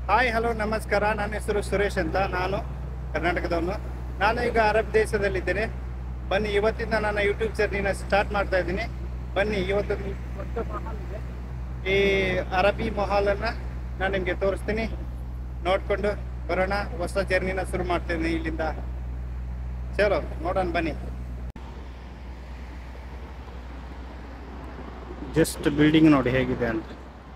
Hi hello ನಮಸ್ಕಾರ ನನ್ನ ಹೆಸರು ಸುರೇಶ್ ಅಂತ ನಾನು ಕರ್ನಾಟಕದವನು ನಾನು ಈಗ ಅರಬ್ ದೇಶದಲ್ಲಿದ್ದೇನೆ ಬನ್ನಿ ಇವತ್ತಿಂದ ನನ್ನ ಯೂಟ್ಯೂಬ್ ಜರ್ನಿನ ಸ್ಟಾರ್ಟ್ ಮಾಡ್ತಾ ಇದ್ದೀನಿ ಬನ್ನಿ ಇವತ್ತು ದೊಡ್ಡ ಮಹಾಲ್ ಇದೆ ಈ ಅರಬಿ ಮಹಾಲನ್ನು ನಾನು ನಿಮಗೆ ತೋರಿಸ್ತೀನಿ ನೋಡಿಕೊಂಡು ಬರೋಣ ಹೊಸ ಜರ್ನಿನ ಶುರು ಮಾಡ್ತೀನಿ ಇಲ್ಲಿಂದ ಚಲೋ ನೋಡೋಣ ಬನ್ನಿ ಜಸ್ಟ್ ಬಿಲ್ಡಿಂಗ್ ನೋಡಿ ಹೇಗಿದೆ ಅಂತ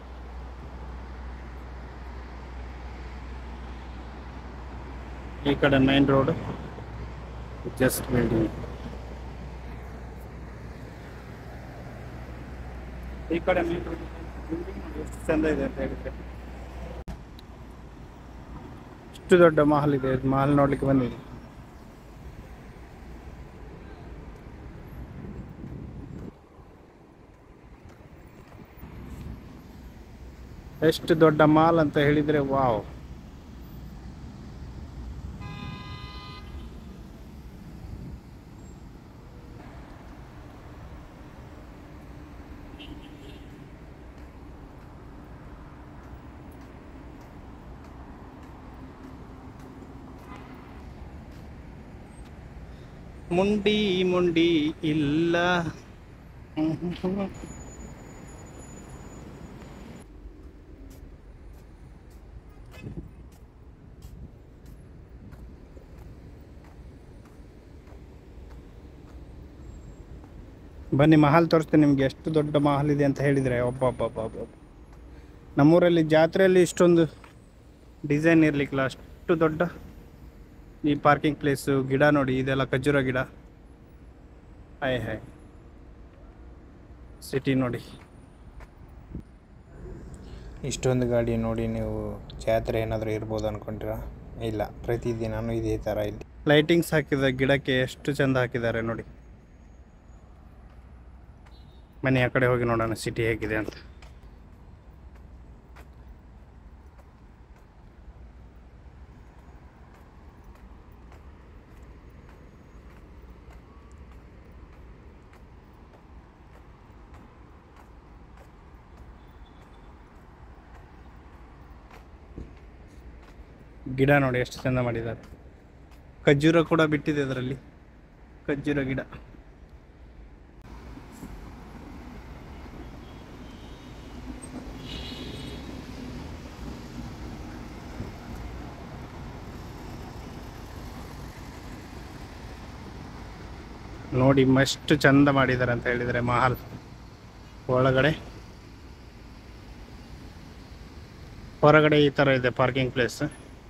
ಈ ಕಡೆ ಮೈನ್ ರೋಡ್ ಜಸ್ಟ್ ಬಿಲ್ಡಿಂಗ್ ಈ ಕಡೆ ಮೈನ್ ರೋಡ್ ಬಿಲ್ಡಿಂಗ್ ನೋಡಿ ಎಷ್ಟು ಚಂದ ಇದೆ ಅಂತ ಹೇಳಿದ್ರೆ ಇಷ್ಟು ದೊಡ್ಡ ಮಹಲ್ ಇದೆ ಮಹಲ್ ನೋಡ್ಲಿಕ್ಕೆ ಬಂದಿದೆ ಎಷ್ಟು ದೊಡ್ಡ ಮಾಲ್ ಅಂತ ಹೇಳಿದ್ರೆ ವಾವ್ ಮುಂಡಿ ಮುಂಡಿ ಇಲ್ಲ ಬನ್ನಿ ಮಹಲ್ ತೋರಿಸ್ತೀನಿ ನಿಮ್ಗೆ ಎಷ್ಟು ದೊಡ್ಡ ಮಹಲ್ ಇದೆ ಅಂತ ಹೇಳಿದರೆ ಒಬ್ಬೊಬ್ಬೊಬ್ಬ ನಮ್ಮೂರಲ್ಲಿ ಜಾತ್ರೆಯಲ್ಲಿ ಇಷ್ಟೊಂದು ಡಿಸೈನ್ ಇರಲಿಕ್ಕಿಲ್ಲ ಅಷ್ಟು ದೊಡ್ಡ ಈ ಪಾರ್ಕಿಂಗ್ ಪ್ಲೇಸು ಗಿಡ ನೋಡಿ ಇದೆಲ್ಲ ಖರ್ಜೂರ ಗಿಡ ಹಾಯ್ ಹಾಯ್ ಸಿಟಿ ನೋಡಿ ಇಷ್ಟೊಂದು ಗಾಡಿ ನೋಡಿ ನೀವು ಜಾತ್ರೆ ಏನಾದರೂ ಇರ್ಬೋದು ಅನ್ಕೊಂಡ್ರಾ ಇಲ್ಲ ಪ್ರತಿದಿನನೂ ಇದೇ ಥರ ಇಲ್ಲಿ ಲೈಟಿಂಗ್ಸ್ ಹಾಕಿದ ಗಿಡಕ್ಕೆ ಎಷ್ಟು ಚಂದ ಹಾಕಿದ್ದಾರೆ ನೋಡಿ ಮನೆ ಆ ಕಡೆ ಹೋಗಿ ನೋಡೋಣ ಸಿಟಿ ಹೇಗಿದೆ ಅಂತ ಗಿಡ ನೋಡಿ ಎಷ್ಟು ಚಂದ ಮಾಡಿದ್ದಾರೆ ಖರ್ಜೂರ ಕೂಡ ಬಿಟ್ಟಿದೆ ಅದರಲ್ಲಿ ಖರ್ಜೂರ ಗಿಡ ನೋಡಿ ಎಷ್ಟು ಚಂದ ಮಾಡಿದ್ದಾರೆ ಅಂತ ಹೇಳಿದರೆ ಮಹಲ್ ಒಳಗಡೆ ಹೊರಗಡೆ ಈ ಥರ ಇದೆ ಪಾರ್ಕಿಂಗ್ ಪ್ಲೇಸ್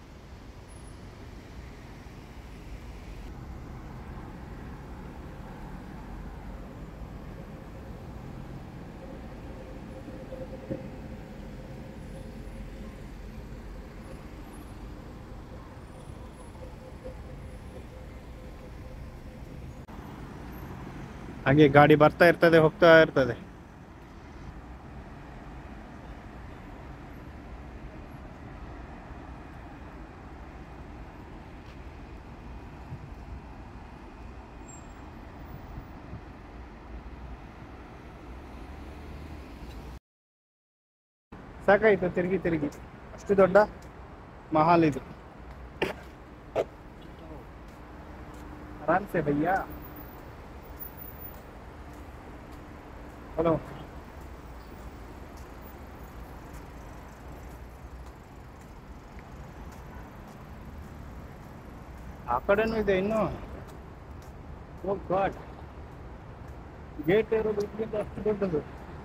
ಹಾಗೆ ಗಾಡಿ ಬರ್ತಾ ಇರ್ತದೆ ಹೋಗ್ತಾ ಇರ್ತದೆ ಸಾಕಾಯ್ತು ತಿರುಗಿ ತಿರುಗಿ ಅಷ್ಟು ದೊಡ್ಡ ಮಹಾಲ್ ಇದು ಆರಾಮ್ಸೆ ಭಯ್ಯ ಹಲೋ ಆ ಕಡೆನೂ ಇದೆ ಇನ್ನು ಓ ಗಾಡ್ ಗೇಟ್ ಇರೋದು ಇಲ್ಲಿಂದ ಅಷ್ಟು ದೊಡ್ಡದು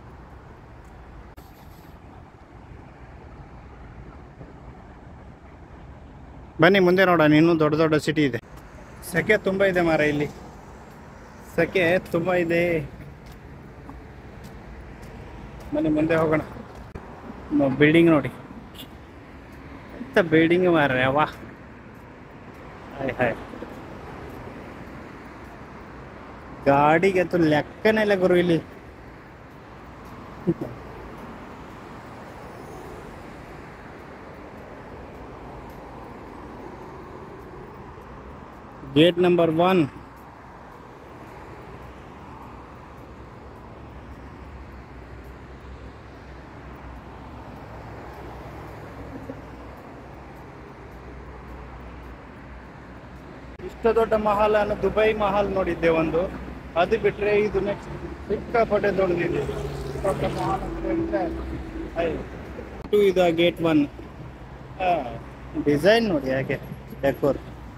ಬನ್ನಿ ಮುಂದೆ ನೋಡೋಣ ಇನ್ನೂ ದೊಡ್ಡ ದೊಡ್ಡ ಸಿಟಿ ಇದೆ ಸೆಕೆ ತುಂಬ ಇದೆ ಮಾರ ಇಲ್ಲಿ ಸೆಕೆ ತುಂಬ ಇದೆ ಬನ್ನಿ ಮುಂದೆ ಹೋಗೋಣ ಬಿಲ್ಡಿಂಗ್ ನೋಡಿ ಎಂತ ಬಿಲ್ಡಿಂಗ್ ಮಾರ್ರೆ ವಾ ಹಾಯ್ ಹಾಯ್ ಗಾಡಿಗೆ ಅಂತೂ ಲೆಕ್ಕನೇ ಇಲ್ಲ ಗುರು ಇಲ್ಲಿ ಗೇಟ್ ನಂಬರ್ ಒನ್ ಇಷ್ಟು ದೊಡ್ಡ ಮಹಲ್ ಅನ್ನು ದುಬೈ ಮಹಲ್ ನೋಡಿದ್ದೆ ಒಂದು ಅದು ಬಿಟ್ರೆ ಇದು ನೆಕ್ಸ್ಟ್ ಸಿಕ್ಕಾಪಟ್ಟೆ ದೊಡ್ಡದಿದೆ ದೊಡ್ಡ ಮಹಲ್ ಅಂದ್ರೆ ಇಲ್ಲ. ಅಯ್ಯೋ. ಇದು ಇದು ಗೇಟ್ ಒನ್ ಡಿಸೈನ್ ನೋಡಿ ಯಾಕೆ ಡೆಕೋರ್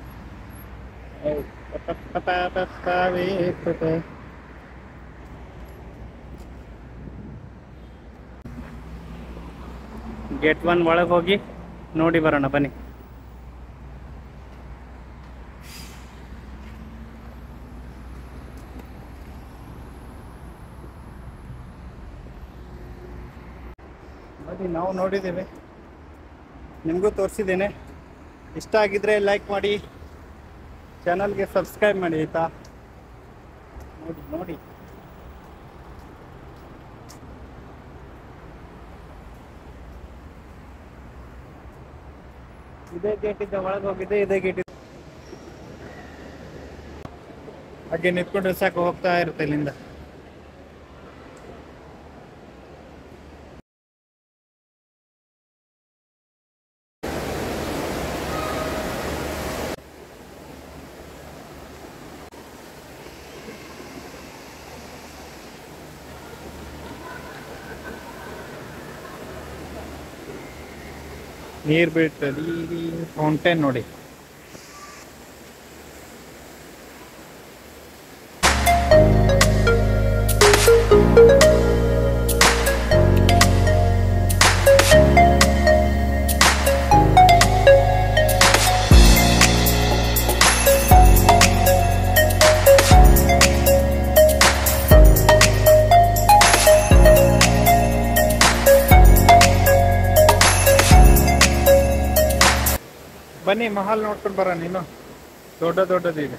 ಗೇಟ್ ಒನ್ ಒಳಗೆ ಹೋಗಿ ನೋಡಿ ಬರೋಣ ಬನ್ನಿ ಬನ್ನಿ ನಾವು ನೋಡಿದ್ದೇವೆ ನಿಮಗೂ ತೋರಿಸಿದ್ದೇನೆ ಇಷ್ಟ ಆಗಿದ್ರೆ ಲೈಕ್ ಮಾಡಿ ಚಾನಲ್ಗೆ ಸಬ್ಸ್ಕ್ರೈಬ್ ಮಾಡಿ ಆಯ್ತಾ ನೋಡಿ ನೋಡಿ ಇದೇ ಗೇಟ್ ಇದ್ದ ಒಳಗೆ ಹೋಗಿದ್ದೆ ಇದೇ ಗೇಟ್ ಇದೆ ಹಾಗೆ ನಿಂತ್ಕೊಂಡ್ರೆ ಸಾಕು ಹೋಗ್ತಾ ಇರುತ್ತೆ ಇಲ್ಲಿಂದ ನೀರು ಬೀಳ್ತದೆ ಫೌಂಟೇನ್ ನೋಡಿ ಬನ್ನಿ ಮಹಲ್ ನೋಡ್ಕೊಂಡು ಬರೋಣ ನೀನು ದೊಡ್ಡ ದೊಡ್ಡದಿದೆ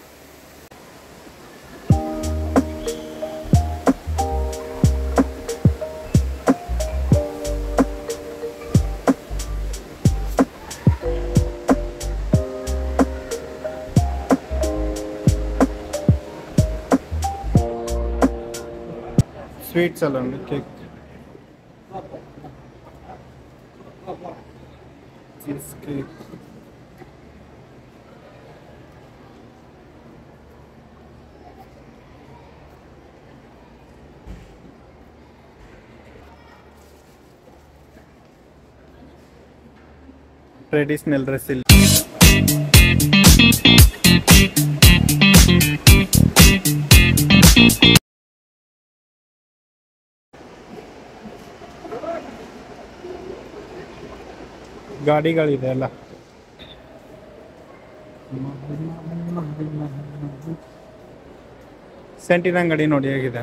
ಸ್ವೀಟ್ಸ್ ಅಲ್ಲ ಒಂದು cake cheesecake traditional dress ಇಲ್ಲಿ ಗಾಡಿಗಳಿದೆ ಎಲ್ಲ ಸೆಂಟಿನ ಅಂಗಡಿ ನೋಡಿ ಹೇಗಿದೆ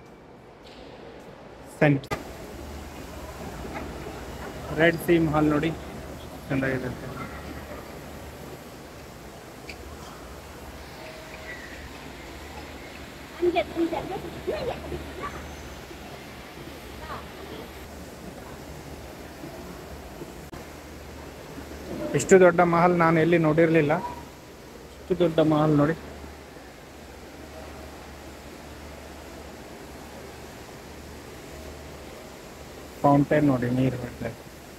ಸೆಂಟ್ ರೆಡ್ ಸಿ ಮಹಲ್ ನೋಡಿ ಚೆನ್ನಾಗಿದೆ ಇಷ್ಟು ದೊಡ್ಡ ಮಹಲ್ ನಾನು ಎಲ್ಲಿ ನೋಡಿರಲಿಲ್ಲ ಇಷ್ಟು ದೊಡ್ಡ ಮಹಲ್ ನೋಡಿ ಫೌಂಟೇನ್ ನೋಡಿ ನೀರು ಬರ್ತದೆ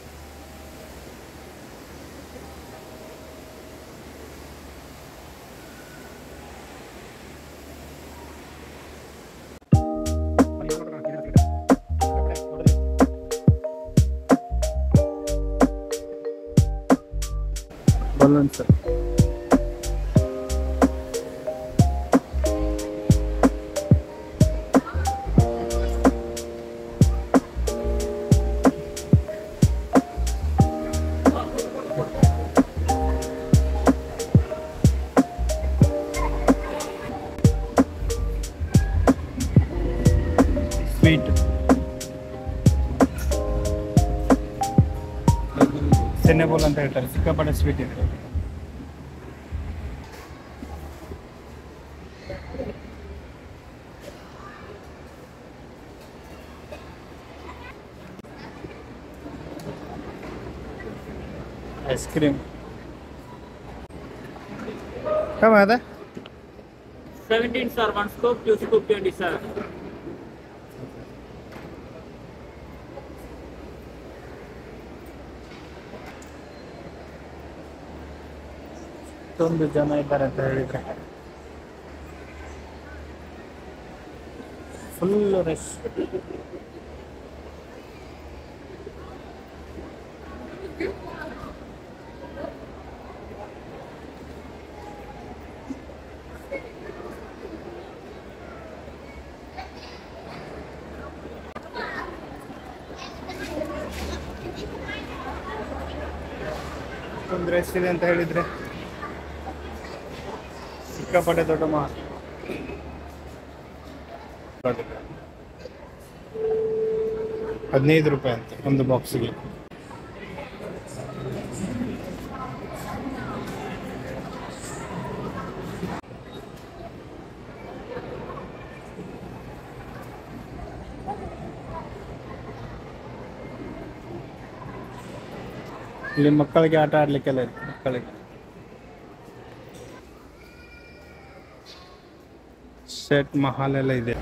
ಬಲೂನ್ಸ್ ಸ್ವೀಟ್ ಸೆನ್ನೆಬೋಲ್ ಅಂತ ಹೇಳ್ತಾರೆ ಸಿಕ್ಕಾಪಟ್ಟೆ ಸ್ವೀಟ್ ಇದೆ ಐಸ್ ಕ್ರೀಮ್ ಕಮ್ ಅದ 17 sir, one scoop, two scoop 20 sir. ಎಷ್ಟೊಂದು ಜನ ಇದ್ದಾರೆ ಅಂತ ಹೇಳಿದ್ರೆ ಫುಲ್ ರಶ್ ಒಂದು ರಶ್ ಇದೆ ಅಂತ ಹೇಳಿದ್ರೆ ಸಿಕ್ಕಾಪಟ್ಟೆ ದೊಡ್ಡ ಮಾ ಹದಿನೈದು ರೂಪಾಯಿ ಅಂತ ಒಂದು ಬಾಕ್ಸಿಗೆ ಇಲ್ಲಿ ಮಕ್ಕಳಿಗೆ ಆಟ ಆಡ್ಲಿಕ್ಕೆಲ್ಲ ಇದೆ ಮಕ್ಕಳಿಗೆ ಸೆಟ್ ಮಹಾಲ್ ಎಲ್ಲ ಇದೆ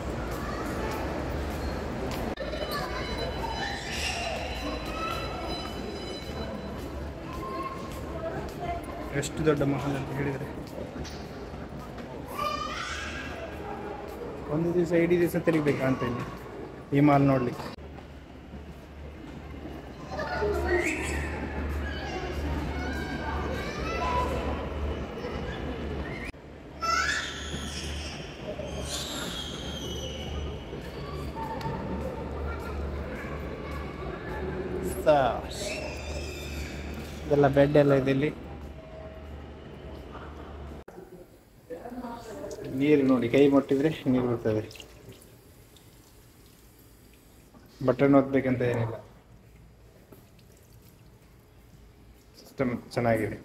ಎಷ್ಟು ದೊಡ್ಡ ಮಹಲ್ ಅಂತ ಹೇಳಿದ್ರೆ ಒಂದು ದಿವಸ ಇಡೀ ದಿವಸ ತಿರುಗಬೇಕಂತ ಇಲ್ಲಿ ಈ ಮಾಲ್ ನೋಡ್ಲಿಕ್ಕೆ ಇದೆಲ್ಲ ಬೆಡ್ ಎಲ್ಲ ಇದೆ ಇಲ್ಲಿ ನೀರು ನೋಡಿ ಕೈ ಮುಟ್ಟಿದ್ರೆ ನೀರು ಬರ್ತದೆ ಬಟನ್ ಒತ್ತಬೇಕಂತ ಏನಿಲ್ಲ ಸಿಸ್ಟಮ್ ಚೆನ್ನಾಗಿದೆ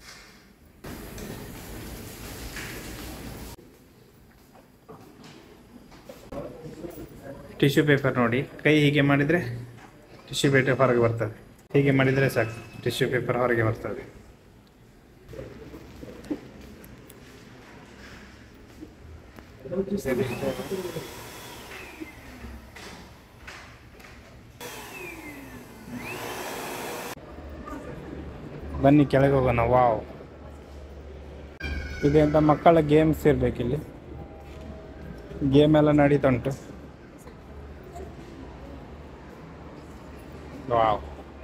ಟಿಶ್ಯೂ ಪೇಪರ್ ನೋಡಿ ಕೈ ಹೀಗೆ ಮಾಡಿದರೆ ಟಿಶ್ಯೂ ಪೇಪರ್ ಹೊರಗೆ ಬರ್ತದೆ ಹೀಗೆ ಮಾಡಿದರೆ ಸಾಕು ಟಿಶ್ಯೂ ಪೇಪರ್ ಹೊರಗೆ ಬರ್ತದೆ ಬನ್ನಿ ಕೆಳಗೆ ಹೋಗೋಣ ವಾವ್ ಇದೆ ಅಂತ ಮಕ್ಕಳ ಗೇಮ್ಸ್ ಇರ್ಬೇಕಿಲ್ಲಿ ಗೇಮ್ ಎಲ್ಲ ನಡೀತಾ ಉಂಟು ವಾವ್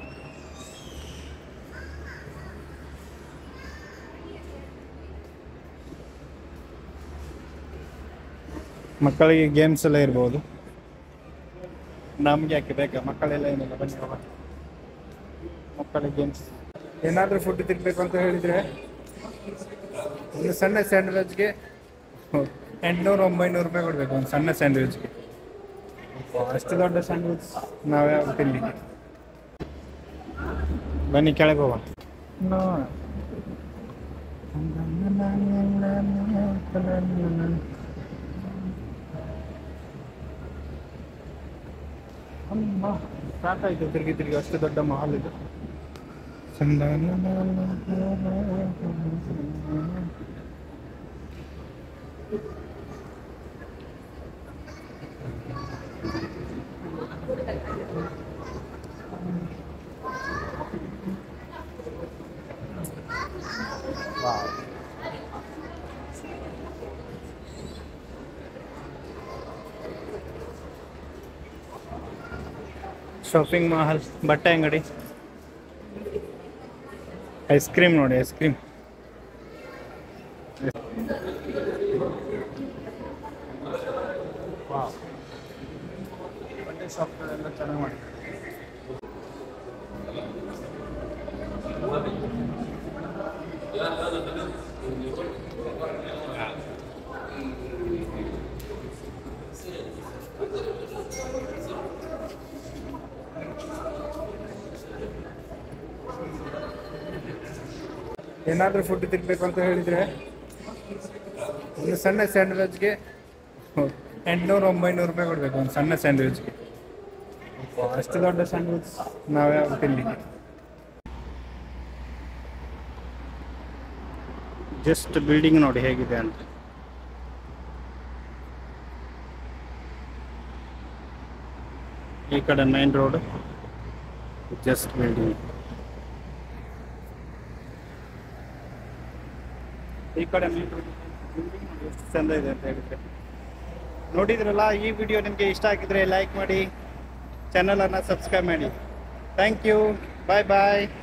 ಮಕ್ಕಳಿಗೆ ಗೇಮ್ಸ್ ಎಲ್ಲ ಇರ್ಬೋದು ನಮ್ಗೆ ಯಾಕೆ ಬೇಕಾ ಮಕ್ಕಳೆಲ್ಲ ಏನಿಲ್ಲ ಬನ್ನಿ ಹೋಗೋಣ ಮಕ್ಕಳಿಗೆ ಗೇಮ್ಸ್ ಏನಾದರೂ ಫುಡ್ ತಿನ್ಬೇಕು ಅಂತ ಹೇಳಿದ್ರೆ ಒಂದು ಸಣ್ಣ ಸ್ಯಾಂಡ್ವಿಚ್ಗೆ ಎಂಟುನೂರು ಒಂಬೈನೂರು ರೂಪಾಯಿ ಕೊಡಬೇಕು ಒಂದು ಸಣ್ಣ ಸ್ಯಾಂಡ್ವಿಚ್ಗೆ ಅಷ್ಟು ದೊಡ್ಡ ಸ್ಯಾಂಡ್ವಿಚ್ ನಾವ್ಯಾವ ತಿನ್ಲಿ ಬನ್ನಿ ಕೆಳಗೆ ಹೋಗೋಣ ಅಮ್ಮ ಸಾಕಾಯ್ತು ತಿರುಗಿ ತಿರುಗಿ ಅಷ್ಟು ದೊಡ್ಡ ಮಹಲ್ ಇದು ಶಾಪಿಂಗ್ ಮಾಲ್ ಬಟ್ಟೆ ಅಂಗಡಿ ಐಸ್ ಕ್ರೀಮ್ ನೋಡಿ ಐಸ್ ಕ್ರೀಮ್ ಬಟ್ಟೆ ಶಾಪ್ಗಳೆಲ್ಲ ಚೆನ್ನಾಗಿ ಮಾಡಿದ್ದಾರೆ ಏನಾದರೂ ಫುಡ್ ತಿನ್ಬೇಕು ಅಂತ ಹೇಳಿದ್ರೆ ಒಂದು ಸಣ್ಣ ಸ್ಯಾಂಡ್ವಿಚ್ಗೆ ಎಂಟುನೂರು ಒಂಬೈನೂರು ರೂಪಾಯಿ ಕೊಡಬೇಕು ಒಂದು ಸಣ್ಣ ಸ್ಯಾಂಡ್ವಿಚ್ಗೆ ಅಷ್ಟು ದೊಡ್ಡ ಸ್ಯಾಂಡ್ವಿಚ್ ನಾವ್ಯಾವ ತಿನ್ಲಿ ಜಸ್ಟ್ ಬಿಲ್ಡಿಂಗ್ ನೋಡಿ ಹೇಗಿದೆ ಅಂತ ಈ ಕಡೆ ಮೈನ್ ರೋಡ್ ಜಸ್ಟ್ ಬಿಲ್ಡಿಂಗ್ ಈ ಕಡೆ main road ಇದೆ. building ನೋಡಿ ಎಷ್ಟು ಚಂದ ಇದೆ ಅಂತ ಹೇಳಿದ್ರೆ ನೋಡಿದ್ರಲ್ಲ ಈ ವಿಡಿಯೋ ನಿಮಗೆ ಇಷ್ಟ ಆಗಿದ್ರೆ ಲೈಕ್ ಮಾಡಿ ಚಾನಲನ್ನು ಸಬ್ಸ್ಕ್ರೈಬ್ ಮಾಡಿ ಥ್ಯಾಂಕ್ ಯು ಬಾಯ್ ಬಾಯ್